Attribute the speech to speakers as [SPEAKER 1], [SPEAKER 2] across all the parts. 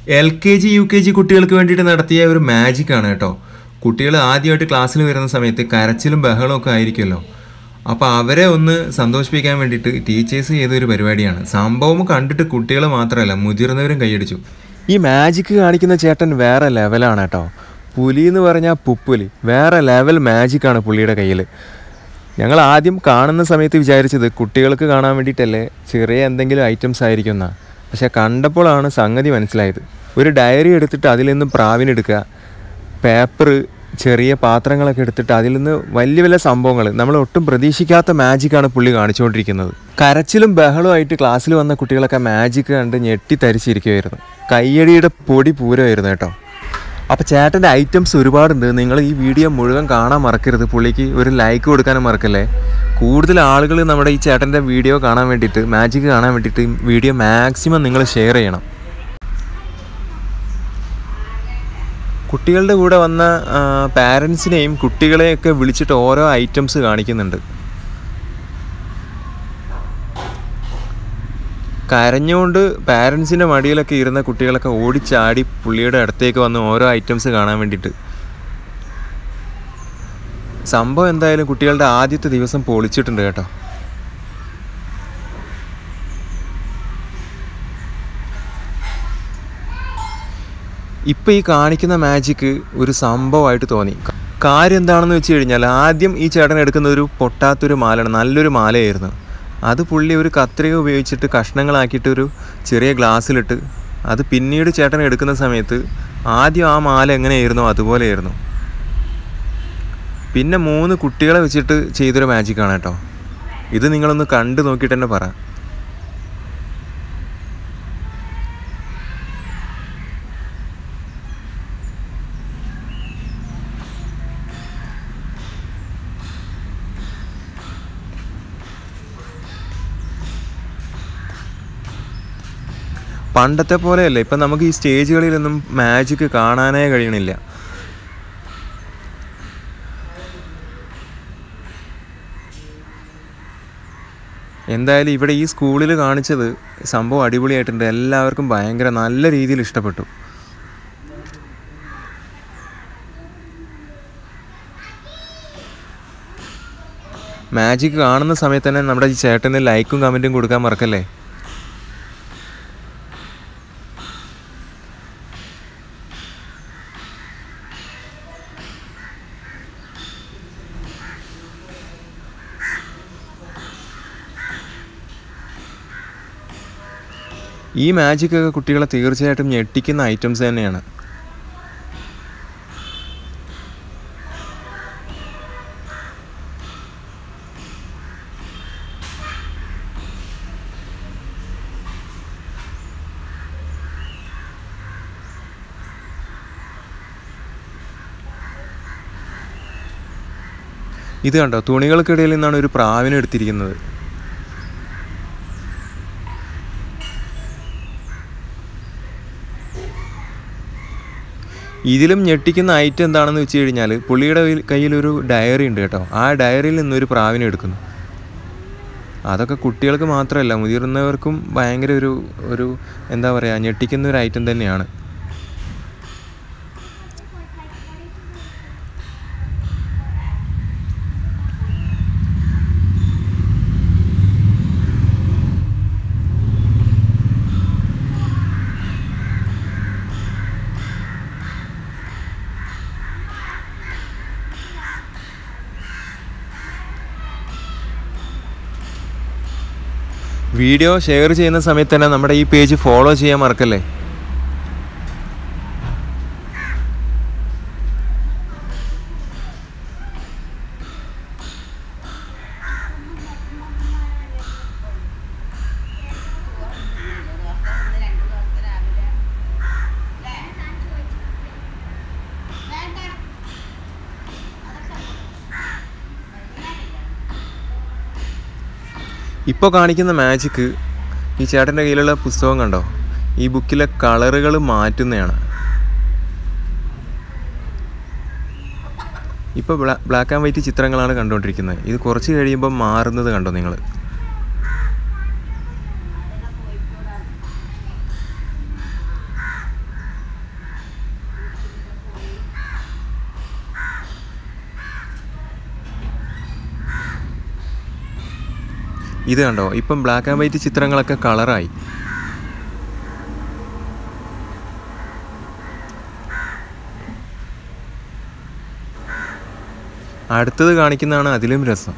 [SPEAKER 1] L K G U K G കുട്ടികൾക്ക് വേണ്ടിയിട്ട് നടത്തിയ ഒരു മാജിക് ആണ് കേട്ടോ കുട്ടികൾ ആദ്യമായിട്ട് ക്ലാസ്സിൽ വരുന്ന സമയത്ത് കരച്ചിലും ബഹളവും ഒക്കെ ആയിരിക്കുമല്ലോ അപ്പോൾ അവരെ ഒന്ന് സന്തോഷിപ്പിക്കാൻ വേണ്ടിയിട്ട് ടീച്ചേഴ്സ് ചെയ്തൊരു പരിപാടിയാണ് സംഭവം കണ്ടിട്ട് കുട്ടികൾ മാത്രമല്ല മുതിർന്നവരും കൈയടിച്ചു ഈ മാജിക് കാണിക്കുന്ന ചേട്ടൻ വേറെ ലെവലാണ് കേട്ടോ പുലി എന്ന് പറഞ്ഞാൽ പുപ്പുലി വേറെ ലെവൽ മാജിക്കാണ് പുള്ളിയുടെ കയ്യിൽ ഞങ്ങൾ ആദ്യം കാണുന്ന സമയത്ത് വിചാരിച്ചത് കുട്ടികൾക്ക് കാണാൻ വേണ്ടിയിട്ടല്ലേ ചെറിയ എന്തെങ്കിലും ഐറ്റംസ് ആയിരിക്കും എന്നാ പക്ഷെ കണ്ടപ്പോഴാണ് സംഗതി മനസ്സിലായത് ഒരു ഡയറി എടുത്തിട്ട് അതിൽ നിന്നും പ്രാവിനെടുക്കുക പേപ്പർ ചെറിയ പാത്രങ്ങളൊക്കെ എടുത്തിട്ട് അതിൽ നിന്ന് വലിയ വലിയ സംഭവങ്ങൾ നമ്മൾ ഒട്ടും പ്രതീക്ഷിക്കാത്ത മാജിക്കാണ് പുള്ളി കാണിച്ചുകൊണ്ടിരിക്കുന്നത് കരച്ചിലും ബഹളമായിട്ട് ക്ലാസ്സിൽ വന്ന കുട്ടികളൊക്കെ മാജിക് കണ്ട് ഞെട്ടി തരിച്ചിരിക്കുമായിരുന്നു കയ്യടിയുടെ പൊടി പൂരമായിരുന്നു കേട്ടോ അപ്പോൾ ചേട്ടൻ്റെ ഐറ്റംസ് ഒരുപാടുണ്ട് നിങ്ങൾ ഈ വീഡിയോ മുഴുവൻ കാണാൻ മറക്കരുത് പുള്ളിക്ക് ഒരു ലൈക്ക് കൊടുക്കാനും മറക്കല്ലേ കൂടുതൽ ആളുകൾ നമ്മുടെ ഈ ചേട്ടൻ്റെ വീഡിയോ കാണാൻ വേണ്ടിയിട്ട് മാജിക് കാണാൻ വേണ്ടിയിട്ട് വീഡിയോ മാക്സിമം നിങ്ങൾ ഷെയർ ചെയ്യണം കുട്ടികളുടെ കൂടെ വന്ന പാരൻസിനെയും കുട്ടികളെയൊക്കെ വിളിച്ചിട്ട് ഓരോ ഐറ്റംസ് കാണിക്കുന്നുണ്ട് കരഞ്ഞുകൊണ്ട് പാരൻസിൻ്റെ മടിയിലൊക്കെ ഇരുന്ന കുട്ടികളൊക്കെ ഓടിച്ചാടി പുള്ളിയുടെ അടുത്തേക്ക് വന്ന് ഓരോ ഐറ്റംസ് കാണാൻ വേണ്ടിയിട്ട് സംഭവം എന്തായാലും കുട്ടികളുടെ ആദ്യത്തെ ദിവസം പൊളിച്ചിട്ടുണ്ട് കേട്ടോ ഇപ്പം ഈ കാണിക്കുന്ന മാജിക്ക് ഒരു സംഭവമായിട്ട് തോന്നി ക- കാര്യം എന്താണെന്ന് വെച്ച് കഴിഞ്ഞാൽ ആദ്യം ഈ ചേട്ടൻ എടുക്കുന്ന ഒരു പൊട്ടാത്തൊരു മാലയാണ് നല്ലൊരു മാലയായിരുന്നു അത് പുള്ളി ഒരു കത്രിക ഉപയോഗിച്ചിട്ട് കഷ്ണങ്ങളാക്കിയിട്ട് ഒരു ചെറിയ ഗ്ലാസ്സിലിട്ട് അത് പിന്നീട് ചേട്ടൻ എടുക്കുന്ന സമയത്ത് ആദ്യം ആ മാല എങ്ങനെയായിരുന്നോ അതുപോലെയായിരുന്നു പിന്നെ മൂന്ന് കുട്ടികളെ വെച്ചിട്ട് ചെയ്തൊരു മാജിക്കാണ് കേട്ടോ ഇത് നിങ്ങളൊന്ന് കണ്ടു നോക്കിയിട്ട് തന്നെ പറ പണ്ടത്തെ പോലെയല്ല ഇപ്പം നമുക്ക് ഈ സ്റ്റേജുകളിലൊന്നും മാജിക് കാണാനേ കഴിയണില്ല എന്തായാലും ഇവിടെ ഈ സ്കൂളിൽ കാണിച്ചത് സംഭവം അടിപൊളിയായിട്ടുണ്ട് എല്ലാവർക്കും ഭയങ്കര നല്ല രീതിയിൽ ഇഷ്ടപ്പെട്ടു മാജിക് കാണുന്ന സമയത്ത് തന്നെ നമ്മുടെ ഈ ചേട്ടന് ലൈക്കും കമൻറ്റും കൊടുക്കാൻ മറക്കല്ലേ ഈ മാജിക് ഒക്കെ കുട്ടികളെ തീർച്ചയായിട്ടും ഞെട്ടിക്കുന്ന ഐറ്റംസ് തന്നെയാണ് ഇത് കണ്ടോ തുണികൾക്കിടയിൽ നിന്നാണ് ഒരു പ്രാവിനെ എടുത്തിരിക്കുന്നത് ഇതിലും ഞെട്ടിക്കുന്ന ഐറ്റം എന്താണെന്ന് വെച്ച് കഴിഞ്ഞാൽ പുള്ളിയുടെ കയ്യിൽ- കയ്യിലൊരു ഡയറി ഉണ്ട് കേട്ടോ ആ ഡയറിയിൽ നിന്നൊരു പ്രാവിനെ എടുക്കുന്നു അതൊക്കെ കുട്ടികൾക്ക് മാത്രമല്ല മുതിർന്നവർക്കും ഭയങ്കര ഒരു ഒരു എന്താ പറയുക ഞെട്ടിക്കുന്ന ഒരു ഐറ്റം തന്നെയാണ് വീഡിയോ ഷെയർ ചെയ്യുന്ന സമയത്ത് തന്നെ നമ്മുടെ ഈ പേജ് ഫോളോ ചെയ്യാൻ മറക്കല്ലേ ഇപ്പോൾ കാണിക്കുന്ന മാജിക്ക് ഈ ചേട്ടൻ്റെ കയ്യിലുള്ള പുസ്തകം കണ്ടോ ഈ ബുക്കിലെ കളറുകൾ മാറ്റുന്നതാണ് ഇപ്പോൾ ബ്ലാക്ക് ആൻഡ് വൈറ്റ് ചിത്രങ്ങളാണ് കണ്ടുകൊണ്ടിരിക്കുന്നത് ഇത് കുറച്ച് കഴിയുമ്പോൾ മാറുന്നത് കണ്ടോ നിങ്ങൾ ഇത് കണ്ടോ ഇപ്പം ബ്ലാക്ക് ആൻഡ് വൈറ്റ് ചിത്രങ്ങളൊക്കെ കളറായി അടുത്തത് കാണിക്കുന്നതാണ് അതിലും രസം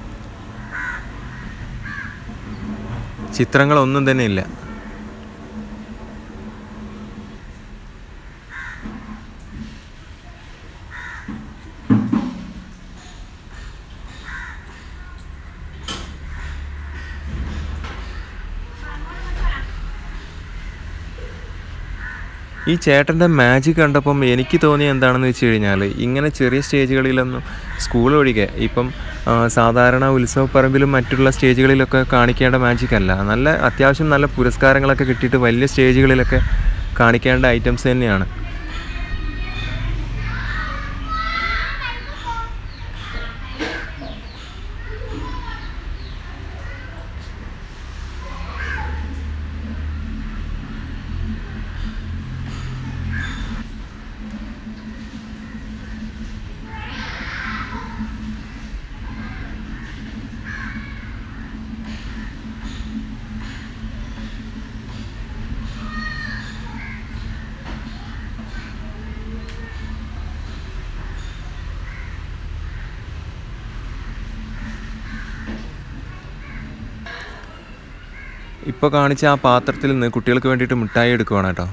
[SPEAKER 1] ചിത്രങ്ങളൊന്നും തന്നെ ഇല്ല ഈ ചേട്ടൻ്റെ മാജിക് കണ്ടപ്പം എനിക്ക് തോന്നിയ എന്താണെന്ന് വെച്ച് കഴിഞ്ഞാൽ ഇങ്ങനെ ചെറിയ സ്റ്റേജുകളിലൊന്നും സ്കൂൾ ഒഴികെ ഇപ്പം ആ, സാധാരണ ഉത്സവപ്പറമ്പിലും മറ്റുള്ള സ്റ്റേജുകളിലൊക്കെ കാണിക്കേണ്ട മാജിക് അല്ല നല്ല അത്യാവശ്യം നല്ല പുരസ്കാരങ്ങളൊക്കെ കിട്ടിയിട്ട് വലിയ സ്റ്റേജുകളിലൊക്കെ കാണിക്കേണ്ട ഐറ്റംസ് തന്നെയാണ് ഇപ്പോൾ കാണിച്ച ആ പാത്രത്തിൽ നിന്ന് കുട്ടികൾക്ക് വേണ്ടിയിട്ട് മിഠായി എടുക്കുവാണ് കേട്ടോ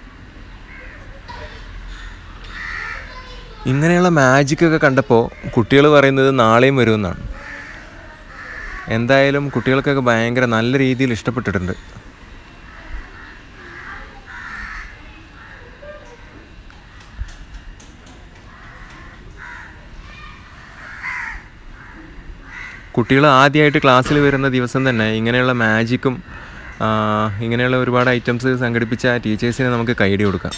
[SPEAKER 1] ഇങ്ങനെയുള്ള മാജിക് ഒക്കെ കണ്ടപ്പോൾ കുട്ടികൾ പറയുന്നത് നാളെയും വരുമെന്നാണ് എന്തായാലും കുട്ടികൾക്കൊക്കെ ഭയങ്കര നല്ല രീതിയിൽ ഇഷ്ടപ്പെട്ടിട്ടുണ്ട് കുട്ടികൾ ആദ്യമായിട്ട് ക്ലാസ്സിൽ വരുന്ന ദിവസം തന്നെ ഇങ്ങനെയുള്ള മാജിക്കും ആ, ഇങ്ങനെയുള്ള ഒരുപാട് ഐറ്റംസ് സംഘടിപ്പിച്ച ടീച്ചേഴ്സിനെ നമുക്ക് കൈഡി കൊടുക്കാം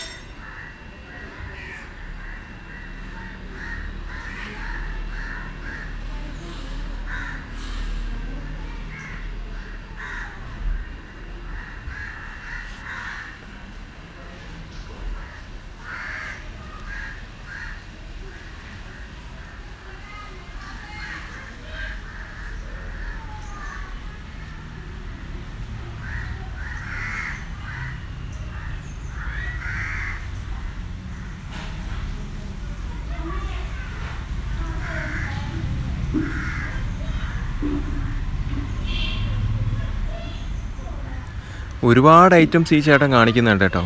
[SPEAKER 1] ഒരുപാട് ഐറ്റംസ് ഈ ചേട്ടൻ കാണിക്കുന്നുണ്ട് കേട്ടോ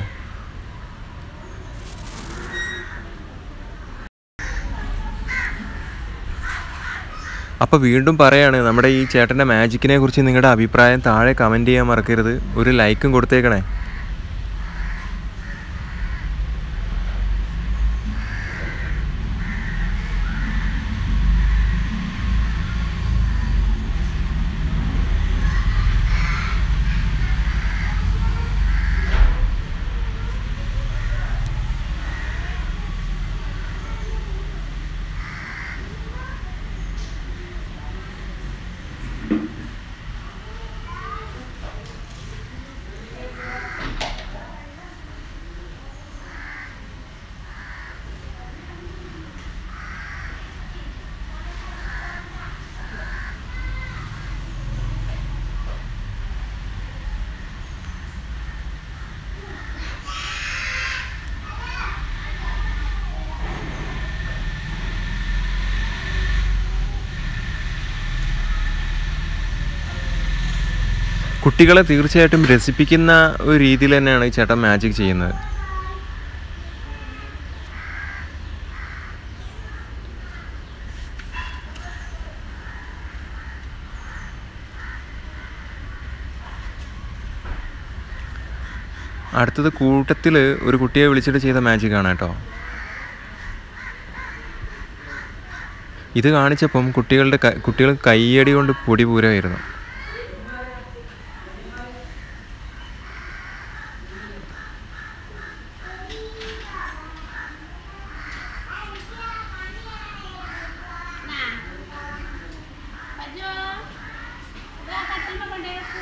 [SPEAKER 1] അപ്പോൾ വീണ്ടും പറയാണ് നമ്മുടെ ഈ ചേട്ടൻ്റെ മാജിക്കിനെ കുറിച്ച് നിങ്ങളുടെ അഭിപ്രായം താഴെ കമൻറ്റ് ചെയ്യാൻ മറക്കരുത് ഒരു ലൈക്കും കൊടുത്തേക്കണേ കുട്ടികളെ തീർച്ചയായിട്ടും രസിപ്പിക്കുന്ന ഒരു രീതിയിൽ തന്നെയാണ് ഈ ചേട്ടൻ മാജിക് ചെയ്യുന്നത് അടുത്തത് കൂട്ടത്തിൽ ഒരു കുട്ടിയെ വിളിച്ചിട്ട് ചെയ്ത മാജിക് ആണ് കേട്ടോ ഇത് കാണിച്ചപ്പം കുട്ടികളുടെ ക- കുട്ടികൾ കയ്യടി കൊണ്ട് പൊടി പൂരമായിരുന്നു
[SPEAKER 2] Baju. Udah kati mah kondeku.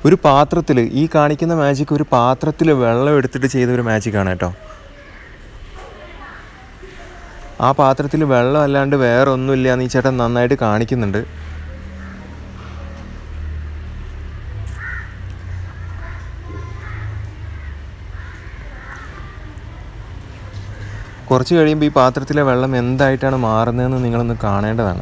[SPEAKER 1] ഒരു പാത്രത്തിൽ ഈ കാണിക്കുന്ന മാജിക് ഒരു പാത്രത്തിൽ വെള്ളം എടുത്തിട്ട് ചെയ്ത ഒരു മാജിക്കാണ് കേട്ടോ ആ പാത്രത്തിൽ വെള്ളം അല്ലാണ്ട് വേറെ ഒന്നുമില്ല എന്ന് ഈ ചേട്ടൻ നന്നായിട്ട് കാണിക്കുന്നുണ്ട് കുറച്ച് കഴിയുമ്പോൾ ഈ പാത്രത്തിലെ വെള്ളം എന്തായിട്ടാണ് മാറുന്നതെന്ന് നിങ്ങളൊന്ന് കാണേണ്ടതാണ്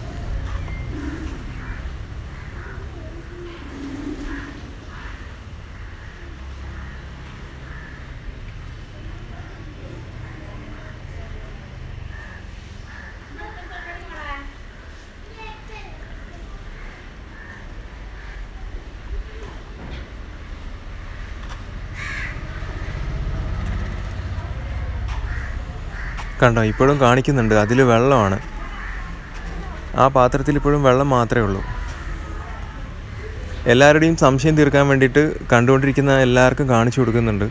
[SPEAKER 1] കണ്ടോ ഇപ്പോഴും കാണിക്കുന്നുണ്ട് അതിൽ വെള്ളമാണ് ആ പാത്രത്തിൽ ഇപ്പോഴും വെള്ളം മാത്രമേ ഉള്ളൂ എല്ലാവരുടെയും സംശയം തീർക്കാൻ വേണ്ടിയിട്ട് കണ്ടുകൊണ്ടിരിക്കുന്ന എല്ലാവർക്കും കാണിച്ചു കൊടുക്കുന്നുണ്ട്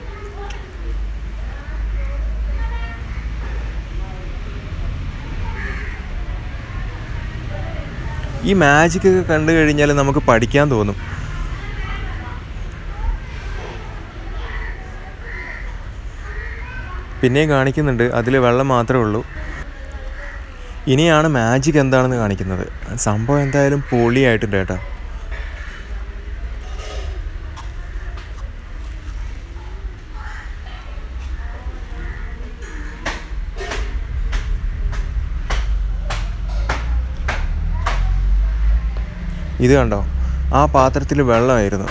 [SPEAKER 1] ഈ മാജിക് ഒക്കെ കണ്ടു കഴിഞ്ഞാൽ നമുക്ക് പഠിക്കാൻ തോന്നും പിന്നെയും കാണിക്കുന്നുണ്ട് അതിൽ വെള്ളം മാത്രമേ ഉള്ളൂ ഇനിയാണ് മാജിക് എന്താണെന്ന് കാണിക്കുന്നത് സംഭവം എന്തായാലും പൊളിയായിട്ടുണ്ട് കേട്ടോ ഇത് കണ്ടോ ആ പാത്രത്തിൽ വെള്ളമായിരുന്നു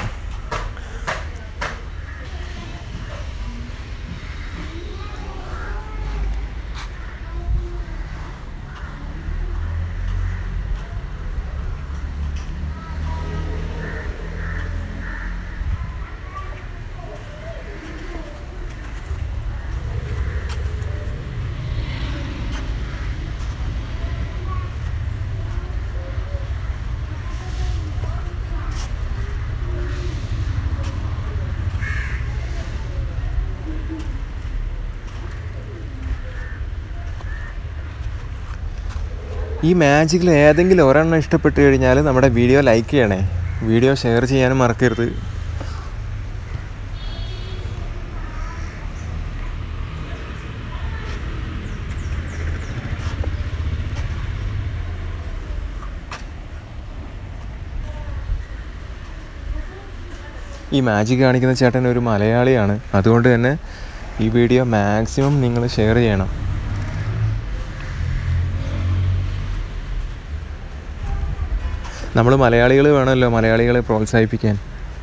[SPEAKER 1] ഈ മാജിക്കിൽ ഏതെങ്കിലും ഒരെണ്ണം ഇഷ്ടപ്പെട്ട് കഴിഞ്ഞാൽ നമ്മുടെ വീഡിയോ ലൈക്ക് ചെയ്യണേ വീഡിയോ ഷെയർ ചെയ്യാനും മറക്കരുത് ഈ മാജിക് കാണിക്കുന്ന ചേട്ടൻ ഒരു മലയാളിയാണ് അതുകൊണ്ട് തന്നെ ഈ വീഡിയോ മാക്സിമം നിങ്ങൾ ഷെയർ ചെയ്യണം നമ്മൾ മലയാളികൾ വേണമല്ലോ മലയാളികളെ പ്രോത്സാഹിപ്പിക്കാൻ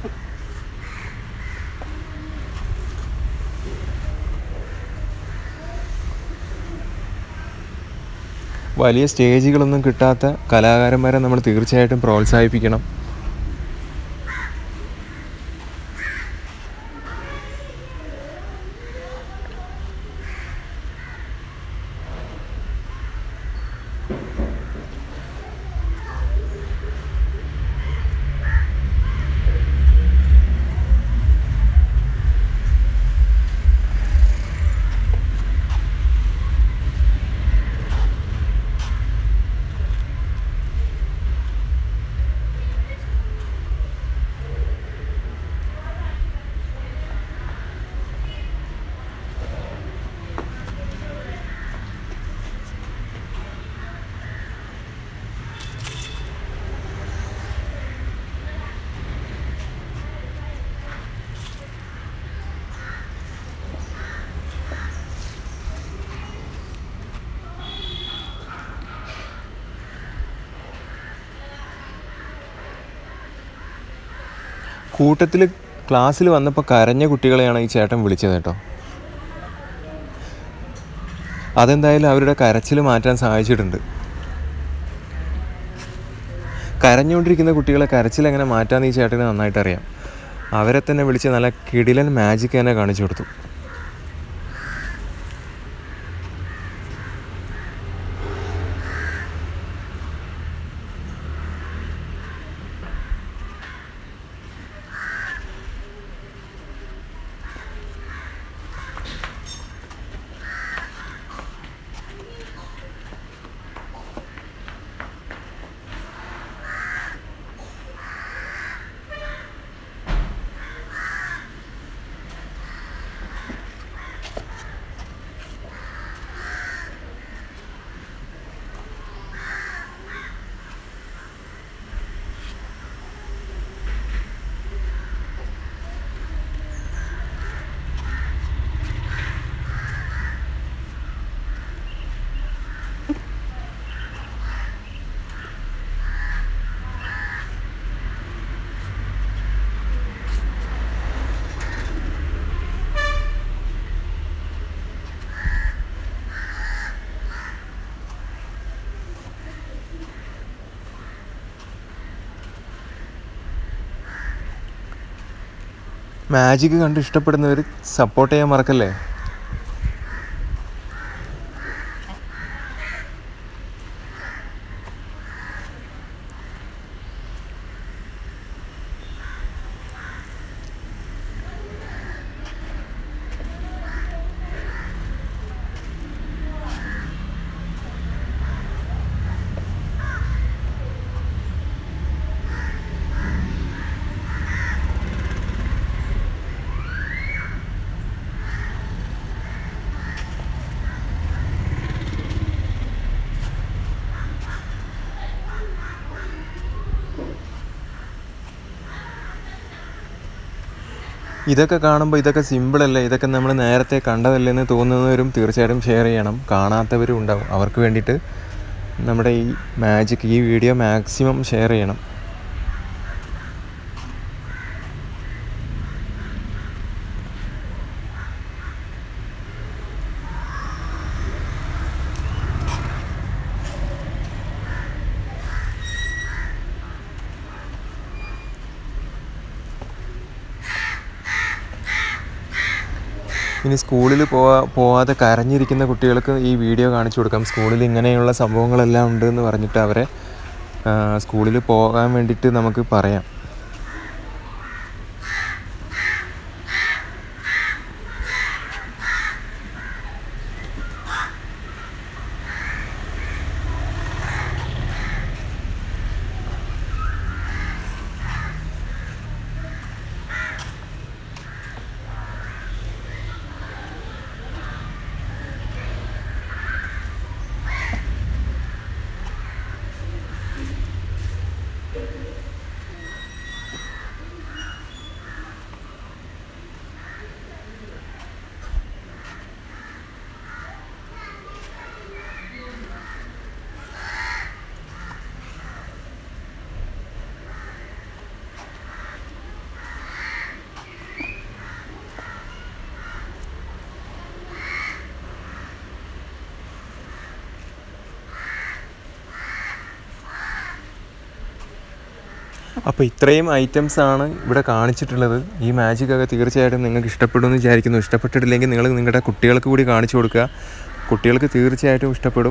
[SPEAKER 1] വലിയ സ്റ്റേജുകളൊന്നും കിട്ടാത്ത കലാകാരന്മാരെ നമ്മൾ തീർച്ചയായിട്ടും പ്രോത്സാഹിപ്പിക്കണം കൂട്ടത്തിൽ ക്ലാസ്സിൽ വന്നപ്പോൾ കരഞ്ഞ കുട്ടികളെയാണ് ഈ ചേട്ടൻ വിളിച്ചത് കേട്ടോ അതെന്തായാലും അവരുടെ കരച്ചിൽ മാറ്റാൻ സഹായിച്ചിട്ടുണ്ട് കരഞ്ഞുകൊണ്ടിരിക്കുന്ന കുട്ടികളെ കരച്ചിൽ എങ്ങനെ മാറ്റാമെന്ന് ഈ ചേട്ടന് നന്നായിട്ട് അറിയാം അവരെ തന്നെ വിളിച്ച് നല്ല കിടിലൻ മാജിക് തന്നെ കാണിച്ചു കൊടുത്തു മാജിക് കണ്ട് ഇഷ്ടപ്പെടുന്നവർ സപ്പോർട്ട് ചെയ്യാൻ മറക്കല്ലേ ഇതൊക്കെ കാണുമ്പോൾ ഇതൊക്കെ സിമ്പിളല്ലേ ഇതൊക്കെ നമ്മൾ നേരത്തെ കണ്ടതല്ലേ എന്ന് തോന്നുന്നവരും തീർച്ചയായിട്ടും ഷെയർ ചെയ്യണം കാണാത്തവരും ഉണ്ടാവും അവർക്ക് വേണ്ടിയിട്ട് നമ്മുടെ ഈ മാജിക് ഈ വീഡിയോ മാക്സിമം ഷെയർ ചെയ്യണം ഇനി സ്കൂളിൽ പോവാ പോവാതെ കരഞ്ഞിരിക്കുന്ന കുട്ടികൾക്ക് ഈ വീഡിയോ കാണിച്ചു കൊടുക്കാം സ്കൂളിൽ ഇങ്ങനെയുള്ള സംഭവങ്ങളെല്ലാം ഉണ്ട് എന്ന് പറഞ്ഞിട്ട് അവരെ ആ, സ്കൂളിൽ പോകാൻ വേണ്ടിയിട്ട് നമുക്ക് പറയാം അപ്പോൾ ഇത്രയും ഐറ്റംസ് ആണ് ഇവിടെ കാണിച്ചിട്ടുള്ളത് ഈ മാജിക് ഒക്കെ തീർച്ചയായിട്ടും നിങ്ങൾക്ക് ഇഷ്ടപ്പെടുമെന്ന് വിചാരിക്കുന്നു ഇഷ്ടപ്പെട്ടിട്ടില്ലെങ്കിൽ നിങ്ങൾ നിങ്ങളുടെ കുട്ടികൾക്ക് കൂടി കാണിച്ചു കൊടുക്കുക കുട്ടികൾക്ക് തീർച്ചയായിട്ടും ഇഷ്ടപ്പെടും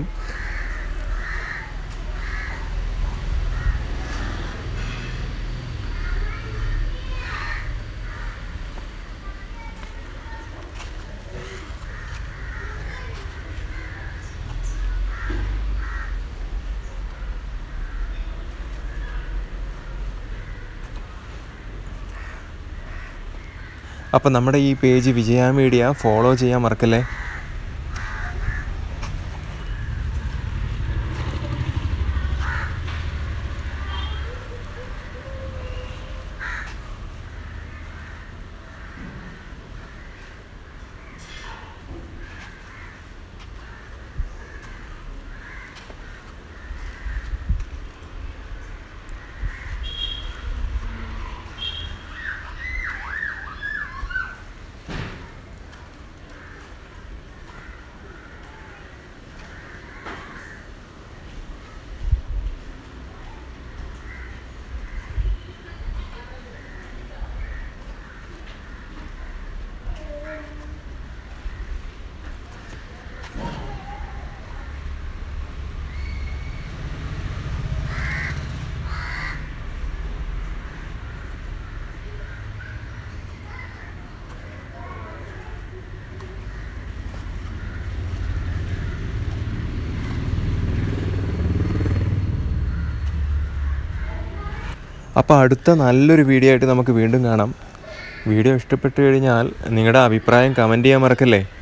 [SPEAKER 1] അപ്പോൾ നമ്മുടെ ഈ പേജ് വിജയ മീഡിയ ഫോളോ ചെയ്യാൻ മറക്കല്ലേ അപ്പോൾ അടുത്ത നല്ലൊരു വീഡിയോ ആയിട്ട് നമുക്ക് വീണ്ടും കാണാം വീഡിയോ ഇഷ്ടപ്പെട്ടു കഴിഞ്ഞാൽ നിങ്ങളുടെ അഭിപ്രായം കമൻറ്റ് ചെയ്യാൻ മറക്കല്ലേ